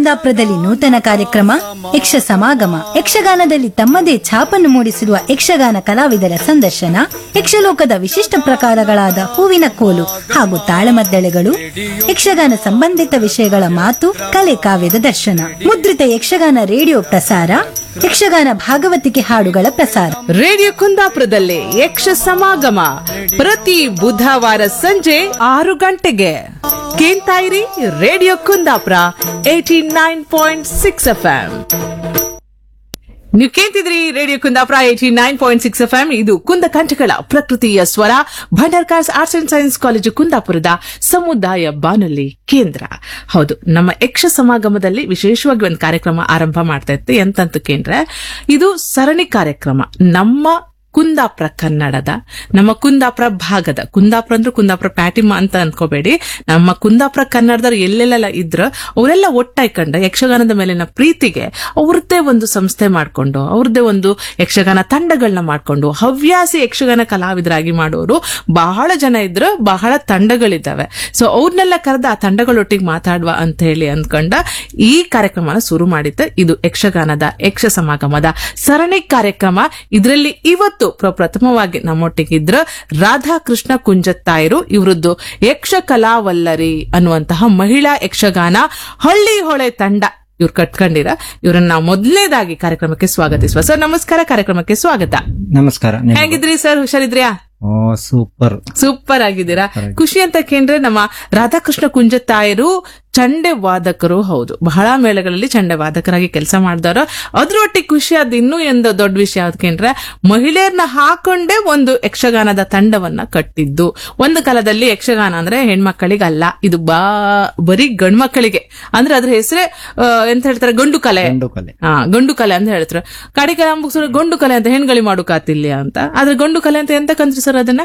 ಕುಂದಾಪುರದಲ್ಲಿ ನೂತನ ಕಾರ್ಯಕ್ರಮ ಯಕ್ಷ ಸಮಾಗಮ ಯಕ್ಷಗಾನದಲ್ಲಿ ತಮ್ಮದೇ ಛಾಪನ್ನು ಮೂಡಿಸಿರುವ ಯಕ್ಷಗಾನ ಕಲಾವಿದರ ಸಂದರ್ಶನ ಯಕ್ಷಲೋಕದ ವಿಶಿಷ್ಟ ಪ್ರಕಾರಗಳಾದ ಹೂವಿನ ಕೋಲು ಹಾಗೂ ತಾಳಮದ್ದಳೆಗಳು ಯಕ್ಷಗಾನ ಸಂಬಂಧಿತ ವಿಷಯಗಳ ಮಾತು ಕಲೆ ಕಾವ್ಯದ ದರ್ಶನ ಮುದ್ರಿತ ಯಕ್ಷಗಾನ ರೇಡಿಯೋ ಪ್ರಸಾರ ಯಕ್ಷಗಾನ ಭಾಗವತಿಕೆ ಹಾಡುಗಳ ಪ್ರಸಾರ ರೇಡಿಯೋ ಕುಂದಾಪುರದಲ್ಲಿ ಯಕ್ಷ ಸಮಾಗಮ ಪ್ರತಿ ಬುಧವಾರ ಸಂಜೆ ಆರು ಗಂಟೆಗೆ ಕೇಳ್ತಾ ಇರಿ radio Kundapura eighty nine point six F ನೀವು ಕೇಳ್ತಿದ್ರಿ radio Kundapura eighty nine point six F ಇದು ಕುಂದ ಕಂಠಗಳ ಪ್ರಕೃತಿಯ ಸ್ವರ Bhandarkars arts and science college ಕುಂದಾಪುರದ ಸಮುದಾಯ ಬಾನುಲಿ ಕೇಂದ್ರ ಹೌದು ನಮ್ಮ ಯಕ್ಷ ಸಮಾಗಮದಲ್ಲಿ ವಿಶೇಷವಾಗಿ ಒಂದು ಕಾರ್ಯಕ್ರಮ ಆರಂಭ ಮಾಡ್ತಾ ಇತ್ತು ಎಂತಂತ ಕೇಂದ್ರ ಇದು ಸರಣಿ ಕಾರ್ಯಕ್ರಮ ನಮ್ಮ ಕುಂದಾಪುರ ಕನ್ನಡದ ನಮ್ಮ ಕುಂದಾಪುರ ಭಾಗದ ಕುಂದಾಪುರ ಅಂದ್ರೆ ಕುಂದಾಪುರ ಪ್ಯಾಟಿಮ ಅಂತ ಅನ್ಕೋಬೇಡಿ ನಮ್ಮ ಕುಂದಾಪುರ ಕನ್ನಡದವ್ರು ಎಲ್ಲೆಲ್ಲ ಇದ್ರ ಅವರೆಲ್ಲ ಒಟ್ಟಾಯ್ಕೊಂಡ ಯಕ್ಷಗಾನದ ಮೇಲಿನ ಪ್ರೀತಿಗೆ ಅವ್ರದ್ದೇ ಒಂದು ಸಂಸ್ಥೆ ಮಾಡ್ಕೊಂಡು ಅವ್ರದ್ದೇ ಒಂದು ಯಕ್ಷಗಾನ ತಂಡಗಳನ್ನ ಮಾಡ್ಕೊಂಡು ಹವ್ಯಾಸಿ ಯಕ್ಷಗಾನ ಕಲಾವಿದರಾಗಿ ಮಾಡೋರು ಬಹಳ ಜನ ಇದ್ರು ಬಹಳ ತಂಡಗಳಿದ್ದಾವೆ ಸೊ ಅವ್ರನ್ನೆಲ್ಲ ಕರೆದ ಆ ತಂಡಗಳೊಟ್ಟಿಗೆ ಮಾತಾಡುವ ಅಂತ ಹೇಳಿ ಅಂದ್ಕೊಂಡ ಈ ಕಾರ್ಯಕ್ರಮನ ಶುರು ಮಾಡಿದ್ದೆ ಇದು ಯಕ್ಷಗಾನದ ಯಕ್ಷ ಸಮಾಗಮದ ಸರಣಿ ಕಾರ್ಯಕ್ರಮ ಇದರಲ್ಲಿ ಇವತ್ತು ಪ್ರಪ್ರಥಮವಾಗಿ ನಮ್ಮೊಟ್ಟಿಗಿದ್ರ ರಾಧಾಕೃಷ್ಣ ಕುಂಜತ್ತಾಯರು ಇವರದ್ದು ಯಕ್ಷ ಕಲಾವಲ್ಲರಿ ಅನ್ನುವಂತಹ ಮಹಿಳಾ ಯಕ್ಷಗಾನ ಹಳ್ಳಿ ಹೊಳೆ ತಂಡ ಇವ್ರು ಕಟ್ಕೊಂಡಿರ ಇವರನ್ನ ನಾವು ಮೊದಲನೇದಾಗಿ ಕಾರ್ಯಕ್ರಮಕ್ಕೆ ಸ್ವಾಗತಿಸುವ ಸರ್ ನಮಸ್ಕಾರ ಕಾರ್ಯಕ್ರಮಕ್ಕೆ ಸ್ವಾಗತ ನಮಸ್ಕಾರ ನಿಮ್ಗೂ. ಹೇಗಿದ್ರಿ ಸರ್ ಹುಷಾರಿದ್ರ್ಯಾ ಓ ಸೂಪರ್ ಸೂಪರ್ ಆಗಿದ್ದೀರಾ ಖುಷಿ ಅಂತ ಕೇಂದ್ರೆ ನಮ್ಮ ರಾಧಾಕೃಷ್ಣ ಕುಂಜತಾಯರು ಚಂಡೆ ವಾದಕರು ಹೌದು ಬಹಳ ಮೇಳಗಳಲ್ಲಿ ಚಂಡೆ ವಾದಕರಾಗಿ ಕೆಲಸ ಮಾಡಿದವರು ಅದ್ರೊಟ್ಟಿಗೆ ಖುಷಿ ಆದ ಇನ್ನೂ ಒಂದು ದೊಡ್ಡ ವಿಷಯ ಯಾವ್ದು ಕೇಂದ್ರೆ ಮಹಿಳೆಯರನ್ನ ಹಾಕೊಂಡೇ ಒಂದು ಯಕ್ಷಗಾನದ ತಂಡವನ್ನ ಕಟ್ಟಿದ್ದು ಒಂದು ಕಾಲದಲ್ಲಿ ಯಕ್ಷಗಾನ ಅಂದ್ರೆ ಹೆಣ್ಮಕ್ಕಳಿಗೆ ಅಲ್ಲ ಇದು ಬಾ ಬರೀ ಗಂಡ್ಮಕ್ಕಳಿಗೆ ಅಂದ್ರೆ ಅದ್ರ ಹೆಸರೇ ಎಂತ ಹೇಳ್ತಾರೆ ಗಂಡು ಕಲೆ ಗಂಡು ಕಲೆ ಹಾ ಗಂಡು ಕಲೆ ಅಂತ ಹೇಳ್ತಾರೆ ಕಡೆಗೆ ಮುಗಿಸೋರು ಗಂಡು ಕಲೆ ಅಂತ ಹೆಣ್ಗಳಿ ಮಾಡು ಕಾತಿಲ್ಲ ಅಂತ ಆದ್ರೆ ಗಂಡು ಕಲೆ ಅಂತ ಎಂತ ಕಂತ್ರಿ ಸರ್ ಅದನ್ನ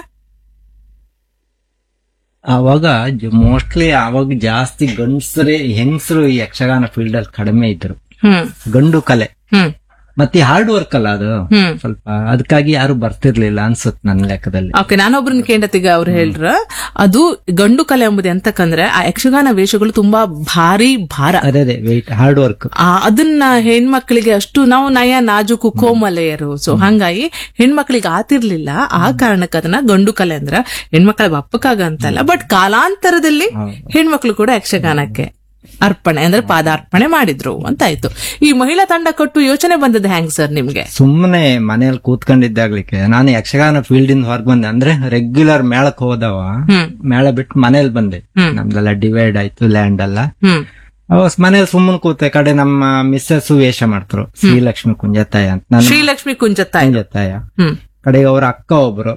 ಅವಾಗ ಮೋಸ್ಟ್ಲಿ ಅವಾಗ ಜಾಸ್ತಿ ಗಂಡಸರೇ ಹೆಂಗಸರು ಈ ಯಕ್ಷಗಾನ ಫೀಲ್ಡ್ ಅಲ್ಲಿ ಕಡಿಮೆ ಇದ್ರು ಹ್ಮ್ ಗಂಡು ಕಲೆ ಹ್ಮ್ ಮತ್ತೆ ಹಾರ್ಡ್ ವರ್ಕ್ ಅಲ್ಲ ಅದು ಹ್ಮ್ ಸ್ವಲ್ಪ ಅದಕ್ಕಾಗಿ ಯಾರು ಬರ್ತಿರ್ಲಿಲ್ಲ ಅನ್ಸುತ್ತೆ ನನ್ನ ಲೆಕ್ಕದಲ್ಲಿ ಓಕೆ ನಾನೊಬ್ರನ್ನ ಕೇಂಡತಿಗ ಅವ್ರು ಹೇಳ್ರ ಅದು ಗಂಡು ಕಲೆ ಎಂಬುದು ಎಂತಕ್ಕಂದ್ರೆ ಆ ಯಕ್ಷಗಾನ ವೇಷಗಳು ತುಂಬಾ ಭಾರಿ ಭಾರ ಅದೇ ಅದೇ ವೆಯ್ಟ್ ಹಾರ್ಡ್ ವರ್ಕ್ ಆ ಅದನ್ನ ಹೆಣ್ಮಕ್ಳಿಗೆ ಅಷ್ಟು ನಾವು ನಯ ನಾಜುಕು ಕೋಮಲೆಯರು ಸೊ ಹಂಗಾಗಿ ಹೆಣ್ಮಕ್ಳಿಗೆ ಆತಿರ್ಲಿಲ್ಲ ಆ ಕಾರಣಕ್ಕೆ ಅದನ್ನ ಗಂಡು ಕಲೆ ಅಂದ್ರ ಹೆಣ್ಮಕ್ಳ ಬಪ್ಪಕ್ಕಾಗ ಅಂತಲ್ಲ ಬಟ್ ಕಾಲಾಂತರದಲ್ಲಿ ಹೆಣ್ಮಕ್ಳು ಕೂಡ ಯಕ್ಷಗಾನಕ್ಕೆ ಅರ್ಪಣೆ ಅಂದ್ರೆ ಪಾದಾರ್ಪಣೆ ಮಾಡಿದ್ರು ಅಂತ ಆಯ್ತು ಈ ಮಹಿಳಾ ತಂಡ ಕಟ್ಟು ಯೋಚನೆ ಬಂದದ್ದು ಹೆಂಗ್ ಸರ್ ನಿಮ್ಗೆ ಸುಮ್ಮನೆ ಮನೇಲಿ ಕೂತ್ಕೊಂಡಿದ್ದಾಗ್ಲಿಕ್ಕೆ ನಾನು ಯಕ್ಷಗಾನ ಫೀಲ್ಡ್ ಇಂದ ಹೊರಗ್ ಬಂದೆ ಅಂದ್ರೆ ರೆಗ್ಯುಲರ್ ಮೇಳಕ್ ಹೋದವ ಹ್ಮ್ ಮೇಳ ಬಿಟ್ಟು ಮನೇಲಿ ಬಂದೆ ಹ್ಮ್. ನಮ್ದೆಲ್ಲ ಡಿವೈಡ್ ಆಯ್ತು ಲ್ಯಾಂಡ್ ಎಲ್ಲ ಹ್ಮ್ ಅವಾಗ ಮನೇಲಿ ಸುಮ್ಮನೆ ಕೂತೆ ಕಡೆ ನಮ್ಮ ಮಿಸ್ಸಸ್ ವೇಷ ಮಾಡ್ತಾರೆ ಶ್ರೀಲಕ್ಷ್ಮಿ ಕುಂಜತ್ತಾಯ ಅಂತ ನನ್ನ ಶ್ರೀಲಕ್ಷ್ಮಿ ಕುಂಜತ್ತಾಯ ಕುಂಜತ್ತಾಯ ಹ್ಮ್ ಕಡೆಗೆ ಅವ್ರ ಅಕ್ಕ ಒಬ್ರು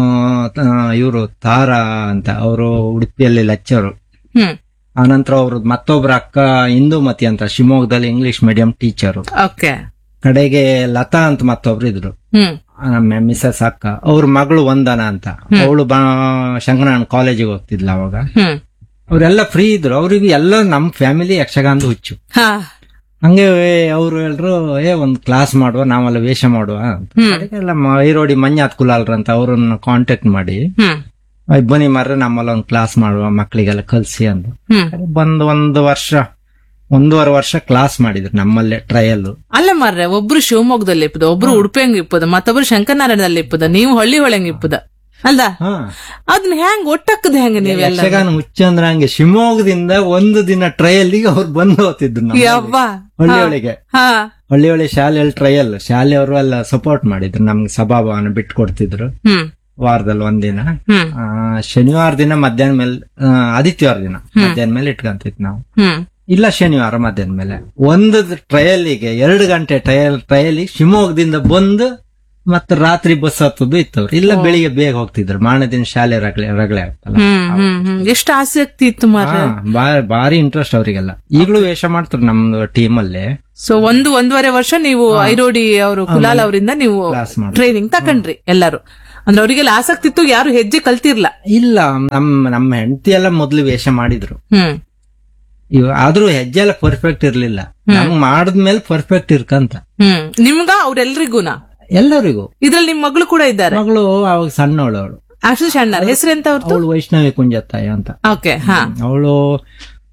ಇವರು ತಾರಾ ಅಂತ ಅವರು ಉಡುಪಿಯಲ್ಲಿ ಲೆಕ್ಚರು ಹ್ಮ್ ಆನಂತರ ಅವ್ರ ಮತ್ತೊಬ್ರ ಅಕ್ಕ ಇಂದುಮತಿ ಅಂತ ಶಿವಮೊಗ್ಗದಲ್ಲಿ ಇಂಗ್ಲಿಷ್ ಮೀಡಿಯಂ ಟೀಚರು ಓಕೆ ಕಡೆಗೆ ಲತಾ ಅಂತ ಮತ್ತೊಬ್ರು ಇದ್ರು ಹ್ಮ್ ನಮ್ಮ ಮಿಸಸ್ ಅಕ್ಕ ಅವ್ರ ಮಗಳು ವಂದನ ಅಂತ ಅವಳು ಬಾ ಶಂಕರನಾರಾಯಣ ಕಾಲೇಜಿಗೆ ಹೋಗ್ತಿದ್ಲ ಅವಾಗ ಹ್ಮ್ ಅವರೆಲ್ಲ ಫ್ರೀ ಇದ್ರು ಅವ್ರಿಗೆ ಎಲ್ಲ ನಮ್ ಫ್ಯಾಮಿಲಿ ಯಕ್ಷಗಾನದ ಹುಚ್ಚು ಹಾ ಹಂಗೆ ಅವ್ರು ಹೇಳ್ರು ಏ ಒಂದ್ ಕ್ಲಾಸ್ ಮಾಡುವ ನಾವೆಲ್ಲ ವೇಷ ಮಾಡುವ ಅಂತ ಹ್ಮ್. ಅದಕ್ಕೆಲ್ಲ ಐರೋಡಿ ಮಂಜಾತ್ ಕುಲಾಲ್ರ ಅಂತ ಅವ್ರನ್ನ ಕಾಂಟ್ಯಾಕ್ಟ್ ಮಾಡಿ ಹ್ಮ್ "ಅಯ್ ಬನ್ನಿ ಮಾರ್ರೆ ನಮ್ಮಲ್ಲ ಒಂದ್ ಕ್ಲಾಸ್ ಮಾಡುವ ಮಕ್ಕಳಿಗೆಲ್ಲ ಕಲ್ಸಿ ಅಂತ ಹ್ಮ್ ಬಂದ್ ಒಂದು ವರ್ಷ ಒಂದೂವರೆ ವರ್ಷ ಕ್ಲಾಸ್ ಮಾಡಿದ್ರು ನಮ್ಮಲ್ಲೇ ಟ್ರಯಲ್ ಅಲ್ಲ ಮಾರ್ರೆ ಒಬ್ರು ಶಿವಮೊಗ್ಗದಲ್ಲಿ ಇಪ್ಪದ ಒಬ್ರು ಉಡುಪಿಯಂಗ್ ಇಪ್ಪದ ಮತ್ತೊಬ್ರು ಶಂಕರನಾರಾಯಣದಲ್ಲಿ ಇಪ್ಪದ ನೀವು ಹಳ್ಳಿ ಹೊಳೆಂಗ್ ಇಪ್ಪದ ಅಲ್ದ ಅದನ್ನ ಹೆಂಗ್ ಒಟ್ಟಕ್ಕದ ಹೆಂಗ ನೀವೆಲ್ಲ ಯಕ್ಷಗಾನ ಹುಚ್ಚ ಅಂದ್ರೆ ಹಂಗೆ ಶಿವಮೊಗ್ಗದಿಂದ ಒಂದು ದಿನ ಟ್ರಯಲ್ಗೆ ಅವ್ರು ಬಂದು ಹೋಗ್ತಿದ್ರು ನಮ್ಮಲ್ಲಿ. ಯವ್ವ ಹಳ್ಳಿಯೊಳಗೆ ಹಾ ಹಳ್ಳಿಯೊಳೆ ಶಾಲೆಯಲ್ಲಿ ಟ್ರಯಲ್ ಶಾಲೆಯವರು ಎಲ್ಲ ಸಪೋರ್ಟ್ ಮಾಡಿದ್ರು ನಮ್ಗೆ ಸಭಾಭವನ ಬಿಟ್ಕೊಡ್ತಿದ್ರು ಹ್ಮ್ ವಾರದಲ್ಲಿ ಒಂದಿನ ಹ್ಮ್ ಆ, ಶನಿವಾರ ದಿನ ಮಧ್ಯಾಹ್ನ ಮೇಲೆ ಆ, ಆದಿತ್ಯವಾರ ದಿನ ಮಧ್ಯಾಹ್ನ ಮೇಲೆ ಇಟ್ಕೊಂತಿದ್ ನಾವು ಹ್ಮ್ ಇಲ್ಲ ಶನಿವಾರ ಮಧ್ಯಾಹ್ನ ಮೇಲೆ ಒಂದು ಟ್ರಯಲಿಗೆ ಎರಡು ಗಂಟೆ ಟ್ರಯಲ್ ಟ್ರಯಲಿಗೆ ಶಿವಮೊಗ್ಗದಿಂದ ಬಂದು ಮತ್ತೆ ರಾತ್ರಿ ಬಸ್ ಹತ್ತದು ಇತ್ತವ್ರು ಇಲ್ಲ ಬೆಳಿಗ್ಗೆ ಬೇಗ ಹೋಗ್ತಿದ್ರು ಮಾರನೇ ದಿನ ಶಾಲೆ ರಗಳೆ ರಗಳೆ ಆಗ್ತಲ್ಲ ಹ್ಮ್ ಹ್ಮ್ ಹ್ಮ್ ಎಷ್ಟು ಆಸಕ್ತಿ ಇತ್ತು ಮಾರ್ರೆ ಹಾ, ಬಾ- ಭಾರಿ ಇಂಟ್ರೆಸ್ಟ್ ಅವರಿಗೆಲ್ಲ ಈಗಲೂ ವೇಷ ಮಾಡ್ತಾರೆ ನಮ್ದು ಟೀಮ್ ಅಲ್ಲಿ ಸೊ ಒಂದು ಒಂದೂವರೆ ವರ್ಷ ನೀವು ಐರೋಡಿ ಅವರು ಕುಲಾಲ್ ಅವರಿಂದ ನೀವು ಕ್ಲಾಸ್ ಮಾಡಿ ಟ್ರೈನಿಂಗ್ ತಕೊಂಡ್ರಿ ಎಲ್ಲರೂ ಅಂದ್ರೆ ಅವರಿಗೆಲ್ಲ ಆಸಕ್ತಿ ಇತ್ತು ಯಾರು ಹೆಜ್ಜೆ ಕಲ್ತಿರ್ಲ ಇಲ್ಲ ನಮ್ಮ ನಮ್ಮ ಹೆಂಡತಿ ಎಲ್ಲ ಮೊದ್ಲು ವೇಷ ಮಾಡಿದ್ರು ಹ್ಮ್ ಇವ ಆದ್ರೂ ಹೆಜ್ಜೆ ಎಲ್ಲ ಪರ್ಫೆಕ್ಟ್ ಇರ್ಲಿಲ್ಲ ನಮ್ಗ್ ಮಾಡಿದ್ಮೇಲೆ ಪರ್ಫೆಕ್ಟ್ ಇರ್ಕಂತ ಹ್ಮ್ ನಿಮ್ಗ ಅವ್ರೆಲ್ರಿಗೂನಾ ಎಲ್ಲರಿಗೂ ಇದ್ರಲ್ಲಿ ನಿಮ್ ಮಗಳು ಕೂಡ ಇದ್ದಾರೆ ಮಗಳು ಅವಾಗ ಸಣ್ಣವಳು ಅವಳು ಆಶೀಶ್ ಅಣ್ಣರ್ ಹೆಸರೆಂತ ಅವ್ರದ್ದು ಅವಳು ವೈಷ್ಣವಿ ಕುಂಜತ್ತಾಯ ಅಂತ ಓಕೆ ಹಾ ಅವಳು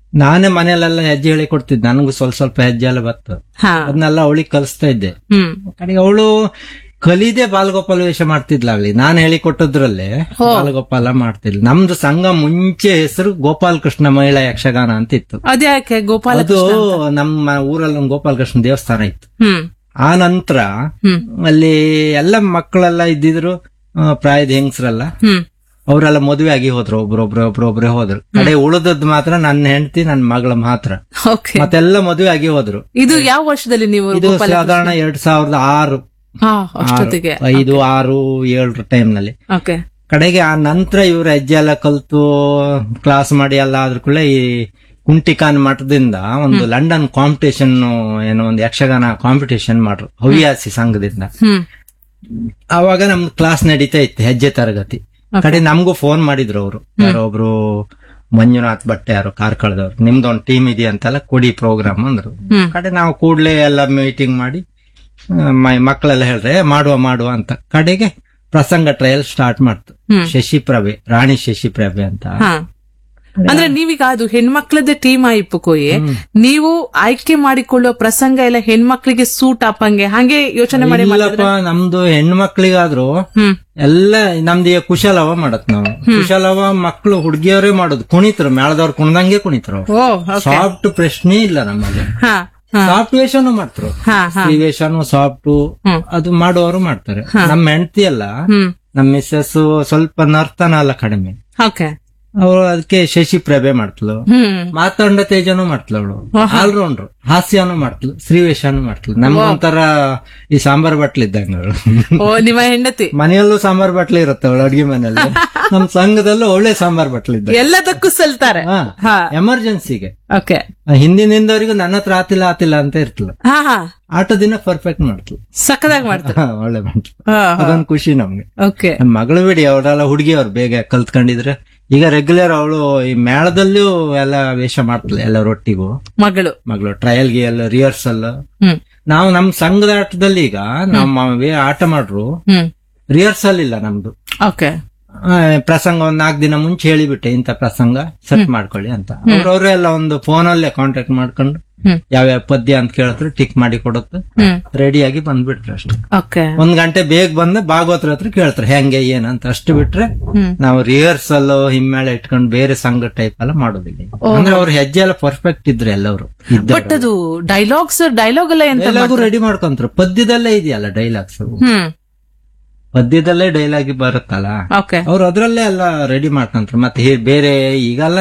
ನಾನೇ ಮನೆಯಲ್ಲೆಲ್ಲ ಹೆಜ್ಜೆ ಹೇಳಿ ಕೊಡ್ತಿದ್ದೆ ನನಗೂ ಸ್ವಲ್ಪ ಸ್ವಲ್ಪ ಹೆಜ್ಜೆ ಎಲ್ಲ ಬತ್ತು ಹಾ ಅದನ್ನೆಲ್ಲ ಅವಳಿಗೆ ಕಲಿಸ್ತಾ ಇದ್ದೆ ಹ್ಮ್ ಕಡೆಗೆ ಅವಳು ಕಲಿದೆ ಬಾಲಗೋಪಾಲ ವೇಷ ಮಾಡ್ತಿದ್ಲಾಗ್ಲಿ ನಾನು ಹೇಳಿ ಕೊಟ್ಟದ್ರಲ್ಲೇ ಬಾಲಗೋಪಾಲ ಮಾಡ್ತಿದ್ಲು ನಮ್ದು ಸಂಘ ಮುಂಚೆ ಹೆಸರು ಗೋಪಾಲ ಕೃಷ್ಣ ಮಹಿಳಾ ಯಕ್ಷಗಾನ ಅಂತ ಇತ್ತು ಅದ್ಯಾಕೆ ಗೋಪಾಲ ಅದು ನಮ್ಮ ಊರಲ್ಲಿ ಒಂದು ಗೋಪಾಲ ಕೃಷ್ಣ ದೇವಸ್ಥಾನ ಇತ್ತು ಹ್ಮ್ ಆ ನಂತರ ಹ್ಮ್ ಅಲ್ಲಿ ಎಲ್ಲ ಮಕ್ಕಳೆಲ್ಲ ಇದ್ದಿದ್ರು ಆ, ಪ್ರಾಯದ ಹೆಂಗಸ್ರಲ್ಲ ಹ್ಮ್ ಅವರೆಲ್ಲ ಮದುವೆ ಆಗಿ ಹೋದ್ರು ಒಬ್ರೊಬ್ರು ಒಬ್ರೊಬ್ರೆ ಹೋದ್ರು ಕಡೆ ಉಳಿದದ್ ಮಾತ್ರ ನನ್ನ ಹೆಂಡತಿ ನನ್ನ ಮಗಳ ಮಾತ್ರ ಓಕೆ ಮತ್ತೆಲ್ಲ ಮದುವೆ ಆಗಿ ಹೋದ್ರು ಇದು ಯಾವ ವರ್ಷದಲ್ಲಿ ನೀವು ಇದು ಗೋಪಾಲ ಸಾಧಾರಣ ಎರಡ್ ಸಾವಿರದ ಆರು ಹಾ ಅಷ್ಟೊತ್ತಿಗೆ ಐದು ಆರು ಏಳರ ಟೈಮ್ ನಲ್ಲಿ ಓಕೆ ಕಡೆಗೆ ಆ ನಂತರ ಇವ್ರ ಹೆಜ್ಜೆ ಎಲ್ಲ ಕಲ್ತು ಕ್ಲಾಸ್ ಮಾಡಿ ಎಲ್ಲ ಆದ್ರ ಕೂಡಲೇ ಈ ಕುಂಟಿಕಾನ್ ಮಠದಿಂದ ಒಂದು ಲಂಡನ್ ಕಾಂಪಿಟೇಷನ್ ಏನೋ ಒಂದು ಯಕ್ಷಗಾನ ಕಾಂಪಿಟೇಷನ್ ಮಾಡ್ರು ಹವ್ಯಾಸಿ ಸಂಘದಿಂದ ಹ್ಮ್ ಆವಾಗ ನಮ್ ಕ್ಲಾಸ್ ನಡೀತಾ ಇತ್ತು ಹೆಜ್ಜೆ ತರಗತಿ ಕಡೆ ನಮಗೂ ಫೋನ್ ಮಾಡಿದ್ರು ಅವರು ಯಾರೋ ಒಬ್ರು ಮಂಜುನಾಥ್ ಭಟ್ ಯಾರು ಕಾರ್ಕಳದವ್ರು ನಿಮ್ದೊಂದು ಟೀಮ್ ಇದೆಯಂತೆಲ್ಲ ಕೊಡಿ ಪ್ರೋಗ್ರಾಮ್ ಅಂದ್ರು ಹ್ಮ್. ಕಡೆ ನಾವು ಕೂಡ್ಲೆ ಎಲ್ಲ ಮೀಟಿಂಗ್ ಮಾಡಿ ಆ, ಮ- ಮಕ್ಕಳೆಲ್ಲ ಹೇಳ್ರೆ "ಏ, ಮಾಡುವ ಮಾಡುವ ಅಂತ ಕಡೆಗೆ ಪ್ರಸಂಗ ಟ್ರಯಲ್ ಸ್ಟಾರ್ಟ್ ಮಾಡ್ತು ಹ್ಮ್. ಶಶಿಪ್ರಭೆ ರಾಣಿ ಶಶಿಪ್ರಭೆ ಅಂತ ಹಾ ಅಂದ್ರೆ ನೀವೀಗ ಅದು ಹೆಣ್ಮಕ್ಳದ್ದೇ ಟೀಮ್ ಆಯ್ಪು ಕೊಯ್ ನೀವು ಆಯ್ಕೆ ಮಾಡಿಕೊಳ್ಳುವ ಪ್ರಸಂಗ ಎಲ್ಲ ಹೆಣ್ಮಕ್ಳಿಗೆ ಸೂಟ್ ಆಪಂಗೆ ಹಂಗೆ ಯೋಚನೆ ಮಾಡಿ ಇಲ್ಲಪ್ಪ ನಮ್ದು ಹೆಣ್ಣು ಮಕ್ಳಿಗಾದ್ರು ಹ್ಮ್ ಎಲ್ಲ ನಮ್ದು ಈಗ ಕುಶಲವ ಮಾಡತ್ ನಾವು ಕುಶಲವ ಮಕ್ಕಳು ಹುಡುಗಿಯವರೇ ಮಾಡೋದು ಕುಣಿತರು ಮೇಳದವ್ರು ಕುಣ್ದಂಗೆ ಕುಣಿತರು ಓ ಸಾಫ್ಟ್ ಪ್ರಶ್ನೆ ಇಲ್ಲ ನಮ್ಮಲ್ಲಿ ಹಾ ಹಾ ಸಾಫ್ಟ್ ವೇಷನು ಮಾಡ್ತಾರೆ ಹಾ ಹಾ ಈ ವೇಷನು ಸಾಫ್ಟ್ ಹ್ಮ್. ಅದು ಮಾಡುವವರು ಮಾಡ್ತಾರೆ ನಮ್ಮ ಹೆಂಡತಿ ಅಲ್ಲ ಹ್ಮ್ ನಮ್ಮ ಮಿಸ್ಸಸ್ ಸ್ವಲ್ಪ ನರ್ತನ ಅಲ್ಲ ಕಡಿಮೆ ಓಕೆ ಅವಳು ಅದಕ್ಕೆ ಶಶಿ ಪ್ರಭೆ ಮಾಡ್ತಳು ಹ್ಮ್ ಮಾತಾಂಡ ತೇಜನು ಮಾಡ್ತಳು ಅವಳು ಆಲ್ರೌಂಡರ್ ಹಾಸ್ಯನು ಮಾಡ್ತಳು ಶ್ರೀವೇಶನು ಮಾಡ್ತಳು ನಮ್ಗೊಂಥರ ಈ ಸಾಂಬಾರ್ ಬಟ್ಲು ಇದ್ದಂಗೆ ಅವಳು ಓ ನಿಮ್ಮ ಹೆಂಡತಿ ಮನೆಯಲ್ಲೂ ಸಾಂಬಾರ್ ಬಟ್ಲು ಇರುತ್ತೆ ಅವಳು ಅಡ್ಗೆ ಮನೆಯಲ್ಲಿ ನಮ್ ಸಂಘದಲ್ಲೂ ಒಳ್ಳೆ ಸಾಂಬಾರ್ ಬಟ್ಲು ಇದ್ದ ಎಲ್ಲದಕ್ಕೂ ಸಲ್ತಾರೆ ಹಾ ಎಮರ್ಜೆನ್ಸಿಗೆ ಓಕೆ ಹಿಂದಿನಿಂದವರಿಗೂ ನನ್ನ ಹತ್ರ ಆತಿಲ್ಲ ಆತಿಲ್ಲ ಅಂತ ಇರ್ತಳು ಹಾ ಹಾ ಆಟದಿನ ಪರ್ಫೆಕ್ಟ್ ಮಾಡ್ತಳು ಸಕ್ಕದಾಗಿ ಮಾಡ್ತಾರೆ ಹಾ, ಒಳ್ಳೆ ಮಾಡ್ತಳು ಹಾ ಅದೊಂದು ಖುಷಿ ನಮ್ಗೆ ಓಕೆ ನಮ್ ಮಗಳು ಬಿಡಿ ಅವಳೆಲ್ಲ ಹುಡುಗಿ ಅವ್ರು ಬೇಗ ಕಲ್ತ್ಕೊಂಡಿದ್ರೆ ಈಗ ರೆಗ್ಯುಲರ್ ಅವಳು ಈ ಮೇಳದಲ್ಲೂ ಎಲ್ಲ ವೇಷ ಮಾಡ್ತಳೆ ಎಲ್ಲರೊಟ್ಟಿಗೂ ಮಗಳು ಮಗಳು ಟ್ರಯಲ್ಗೆ ಎಲ್ಲ ರಿಹರ್ಸಲ್ ಹ್ಮ್ ನಾವು ನಮ್ ಸಂಘದ ಆಟದಲ್ಲಿ ಈಗ ನಮ್ಮ ವೇ- ಆಟ ಮಾಡ್ರು ಹ್ಮ್ ರಿಹರ್ಸಲ್ ಇಲ್ಲ ನಮ್ದು ಓಕೆ ಆ, ಪ್ರಸಂಗ ಒಂದ್ ನಾಲ್ಕು ದಿನ ಮುಂಚೆ ಹೇಳಿಬಿಟ್ಟೆ ಇಂಥ ಪ್ರಸಂಗ ಸೆಟ್ ಮಾಡ್ಕೊಳ್ಳಿ ಅಂತ ಅವ್ರವ್ರೆ ಎಲ್ಲ ಒಂದು ಫೋನಲ್ಲೇ ಕಾಂಟ್ಯಾಕ್ಟ್ ಮಾಡ್ಕೊಂಡು ಹ್ಮ್. ಯಾವ್ಯಾವ ಪದ್ಯ ಅಂತ ಕೇಳಿದ್ರೆ ಟಿಕ್ ಮಾಡಿ ಕೊಡುತ್ತೆ ಹ್ಮ್ ರೆಡಿಯಾಗಿ ಬಂದ್ಬಿಟ್ರೆ ಅಷ್ಟೇ ಓಕೆ ಒಂದ್ ಗಂಟೆ ಬೇಗ ಬಂದ ಭಾಗವತರ ಹತ್ರ ಕೇಳ್ತಾರೆ ಹೆಂಗೆ ಏನಂತ ಅಷ್ಟು ಬಿಟ್ರೆ ಹ್ಮ್ ನಾವು ರಿಹರ್ಸಲ್ ಹಿಮ್ಮೇಳ ಇಟ್ಕೊಂಡು ಬೇರೆ ಸಂಘ ಟೈಪ್ ಎಲ್ಲ ಮಾಡೋದಿಲ್ಲ ಅಂದ್ರೆ ಅವ್ರ ಹೆಜ್ಜೆ ಎಲ್ಲ ಪರ್ಫೆಕ್ಟ್ ಇದ್ರೆ ಎಲ್ಲವರು ಬಟ್ ಅದು ಡೈಲಾಗ್ಸ್ ಡೈಲಾಗ್ ಎಲ್ಲ ಎಂತ ಡೈಲಾಗು ರೆಡಿ ಮಾಡ್ಕೊಂತಾರೆ ಪದ್ಯದಲ್ಲೇ ಇದೆಯಲ್ಲ ಡೈಲಾಗ್ಸ್ ಹ್ಮ್ ಪದ್ಯದಲ್ಲೇ ಡೈಲಾಗ್ ಬರುತ್ತಲ್ಲ ಓಕೆ ಅವ್ರು ಅದ್ರಲ್ಲೇ ಎಲ್ಲ ರೆಡಿ ಮಾಡ್ಕೊಂತಾರೆ ಮತ್ತೆ ಹೇ- ಬೇರೆ ಈಗೆಲ್ಲ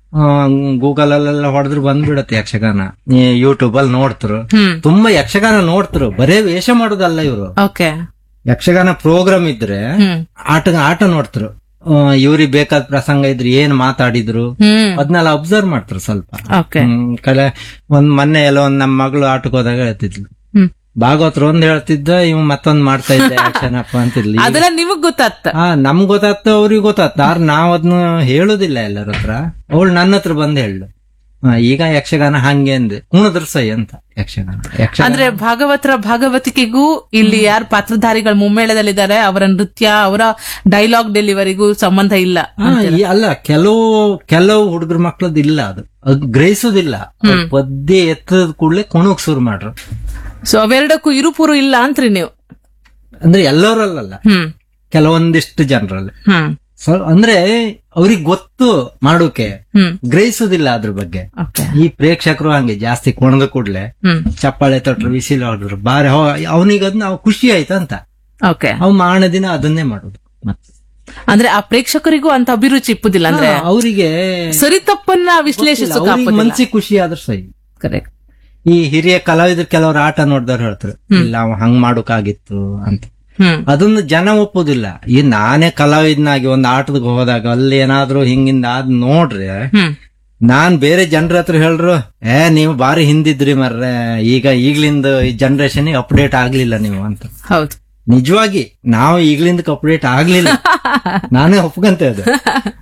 ಗೂಗಲ್ ಅಲ್ಲೆಲ್ಲ ಹೊಡೆದ್ರು ಬಂದ್ಬಿಡತ್ತೆ ಯಕ್ಷಗಾನ ಯೂಟ್ಯೂಬ್ ಅಲ್ಲಿ ನೋಡ್ತರು ಹ್ಮ್ ತುಂಬಾ ಯಕ್ಷಗಾನ ನೋಡ್ತರು ಬರೇ ವೇಷ ಮಾಡೋದಲ್ಲ ಇವರು ಓಕೆ ಯಕ್ಷಗಾನ ಪ್ರೋಗ್ರಾಮ್ ಇದ್ರೆ ಹ್ಮ್ ಆಟ ಆಟ ನೋಡ್ತರು ಇವ್ರಿಗೆ ಬೇಕಾದ ಪ್ರಸಂಗ ಇದ್ರೆ ಏನ್ ಮಾತಾಡಿದ್ರು ಹ್ಮ್ ಅದನ್ನೆಲ್ಲ ಅಬ್ಸರ್ವ್ ಮಾಡ್ತಾರೆ ಸ್ವಲ್ಪ ಓಕೆ ಹ್ಮ್, ಕಲೆ ಒಂದ್ ಮೊನ್ನೆ ಎಲ್ಲ ಒಂದ್ ನಮ್ಮ ಮಗಳು ಆಟಕ್ಕೆ ಹೋದಾಗ ಹೇಳ್ತಿದ್ಲು ಹ್ಮ್ ಭಾಗವತ್ರ ಒಂದ್ ಹೇಳ್ತಿದ್ದ ಇವ್ ಮತ್ತೊಂದ್ ಮಾಡ್ತಾ ಇದ್ದೆ ಆಕ್ಷನಪ್ಪ ಅಂತಿದ್ಲಿ ಅದೆಲ್ಲ ನಿಮಗ್ ಗೊತ್ತಾಗ್ತ ಹಾ ನಮ್ಗ್ ಗೊತ್ತಾಗ್ತ ಅವ್ರಿಗೆ ಗೊತ್ತಾಗ್ತ ಆರ್ ನಾವ್ ಅದನ್ನ ಹೇಳುದಿಲ್ಲ ಎಲ್ಲರ ಹತ್ರ ಅವಳು ನನ್ನ ಹತ್ರ ಬಂದ್ ಹೇಳು ಈಗ ಯಕ್ಷಗಾನ ಹಂಗೆ ಅಂದೆ ಕುಣದ್ರ ಸೈ ಅಂತ ಯಕ್ಷಗಾನ ಯಕ್ಷಗಾನ ಅಂದ್ರೆ ಭಾಗವತರ ಭಾಗವತಿಕೆಗೂ ಇಲ್ಲಿ ಯಾರು ಪಾತ್ರಧಾರಿಗಳು ಮುಮ್ಮೇಳದಲ್ಲಿದ್ದಾರೆ ಅವರ ನೃತ್ಯ ಅವರ ಡೈಲಾಗ್ ಡೆಲಿವರಿಗೂ ಸಂಬಂಧ ಇಲ್ಲ ಹಾ, ಈ- ಅಲ್ಲ ಕೆಲವು ಕೆಲವು ಹುಡುಗರ ಮಕ್ಳದ್ ಇಲ್ಲ ಅದು ಅದು ಗ್ರಹಿಸೋದಿಲ್ಲ ಅವ್ರ್ ಪದ್ಯ ಎತ್ತದ ಕೂಡಲೇ ಕುಣಕ್ ಶುರು ಮಾಡ್ರು ಸೊ ಅವೆರಡಕ್ಕೂ ಇರುಪುರು ಇಲ್ಲ ಅಂತ್ರಿ ನೀವು ಅಂದ್ರೆ ಎಲ್ಲರಲ್ಲ ಹ್ಮ್ ಕೆಲವೊಂದಿಷ್ಟು ಜನರಲ್ಲಿ ಹ್ಮ್ ಸೊ ಅಂದ್ರೆ ಅವ್ರಿಗೆ ಗೊತ್ತು ಮಾಡೋಕೆ ಹ್ಮ್ ಗ್ರಹಿಸೋದಿಲ್ಲ ಅದ್ರ ಬಗ್ಗೆ ಓಕೆ ಈ ಪ್ರೇಕ್ಷಕರು ಹಂಗೆ ಜಾಸ್ತಿ ಕುಣದ ಕೂಡ್ಲೆ ಹ್ಮ್ ಚಪ್ಪಾಳೆ ತೊಟ್ರು ವಿಸಿಲ್ ಹೊಡ್ರು ಬಾರಿ ಅವನಿಗೆ ಅದ್ ನಾವು ಖುಷಿ ಆಯ್ತಂತ ಓಕೆ ಅವ್ ಮಾರನೇ ದಿನ ಅದನ್ನೇ ಮಾಡೋದು ಮತ್ತೆ ಅಂದ್ರೆ ಆ ಪ್ರೇಕ್ಷಕರಿಗೂ ಅಂತ ಅಭಿರುಚಿ ಇಪ್ಪುದಿಲ್ಲ ಅಂದ್ರೆ ಅವರಿಗೆ ಸರಿ ತಪ್ಪನ್ನ ವಿಶ್ಲೇಷಿಸೋಕೆ ಮನ್ಸಿಗೆ ಖುಷಿ ಆದ್ರ ಸರಿ ಕರೆಕ್ಟ್ ಈ ಹಿರಿಯ ಕಲಾವಿದ್ರು ಕೆಲವರು ಆಟ ನೋಡ್ದವ್ರು ಹೇಳ್ತಾರೆ ಇಲ್ಲ ಅವ ಹಂಗ್ ಮಾಡೋಕಾಗಿತ್ತು ಅಂತ ಹ್ಮ್ ಅದನ್ನ ಜನ ಒಪ್ಪುದಿಲ್ಲ ಈ ನಾನೇ ಕಲಾವಿದನಾಗಿ ಒಂದು ಆಟದ ಹೋದಾಗ ಅಲ್ಲಿ ಏನಾದ್ರೂ ಹಿಂಗಿಂದ ಆದ್ ನೋಡ್ರಿ ಹ್ಮ್ ನಾನ್ ಬೇರೆ ಜನರ ಹತ್ರ ಹೇಳ್ರು ಏ ನೀವು ಬಾರಿ ಹಿಂದಿದ್ರಿ ಮರ್ರೆ ಈಗ ಈಗ್ಲಿಂದ ಈ ಜನರೇಷನ್ ಅಪ್ಡೇಟ್ ಆಗ್ಲಿಲ್ಲ ನೀವು ಅಂತ ಹೌದು ನಿಜವಾಗಿ ನಾವು ಈಗ್ಲಿಂದ ಅಪ್ಡೇಟ್ ಆಗ್ಲಿಲ್ಲ ನಾನೇ ಒಪ್ಕೊಂತ ಇದ್ದೆ